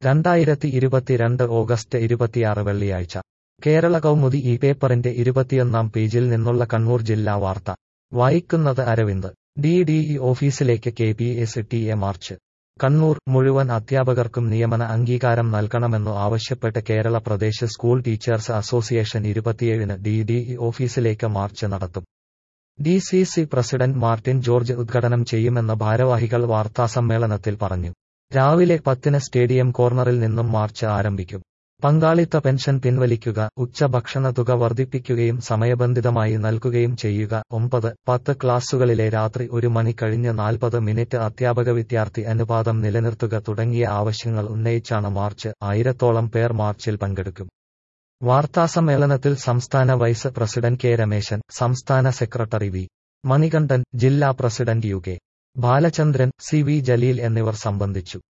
രണ്ടായിരത്തി ഇരുപത്തിരണ്ട് ഓഗസ്റ്റ് ഇരുപത്തിയാറ് വെള്ളിയാഴ്ച കേരള കൗമുദി ഈ പേപ്പറിന്റെ ഇരുപത്തിയൊന്നാം പേജിൽ നിന്നുള്ള കണ്ണൂർ ജില്ലാ വാർത്ത വായിക്കുന്നത് അരവിന്ദ് ഡി ഡി ഇ ഓഫീസിലേക്ക് K P S T A march Kannur മുഴുവൻ അധ്യാപകർക്കും നിയമന അംഗീകാരം നൽകണമെന്നു ആവശ്യപ്പെട്ട് Kerala Pradesh school teachers association ഇരുപത്തിയേഴിന് ഡി ഡി ഇ ഓഫീസിലേക്ക് മാർച്ച് നടത്തും D C C president Martin George ഉദ്ഘാടനം ചെയ്യുമെന്ന് ഭാരവാഹികൾ വാർത്താസമ്മേളനത്തിൽ പറഞ്ഞു രാവിലെ പത്തിന് സ്റ്റേഡിയം കോർണറിൽ നിന്നും മാർച്ച് ആരംഭിക്കും പങ്കാളിത്ത പെൻഷൻ പിൻവലിക്കുക ഉച്ചഭക്ഷണ തുക വർദ്ധിപ്പിക്കുകയും സമയബന്ധിതമായി നൽകുകയും ചെയ്യുക ഒമ്പത് പത്ത് ക്ലാസുകളിലെ രാത്രി ഒരു മണി കഴിഞ്ഞ് നാൽപ്പത് മിനിറ്റ് അധ്യാപക വിദ്യാർത്ഥി അനുപാതം നിലനിർത്തുക തുടങ്ങിയ ആവശ്യങ്ങൾ ഉന്നയിച്ചാണ് മാർച്ച് ആയിരത്തോളം പേർ മാർച്ചിൽ പങ്കെടുക്കും വാർത്താസമ്മേളനത്തിൽ സംസ്ഥാന വൈസ് പ്രസിഡന്റ് കെ രമേശൻ സംസ്ഥാന സെക്രട്ടറി വി മണികണ്ഠൻ ജില്ലാ president U K Balachandran C V Jaleel എന്നിവർ സംബന്ധിച്ചു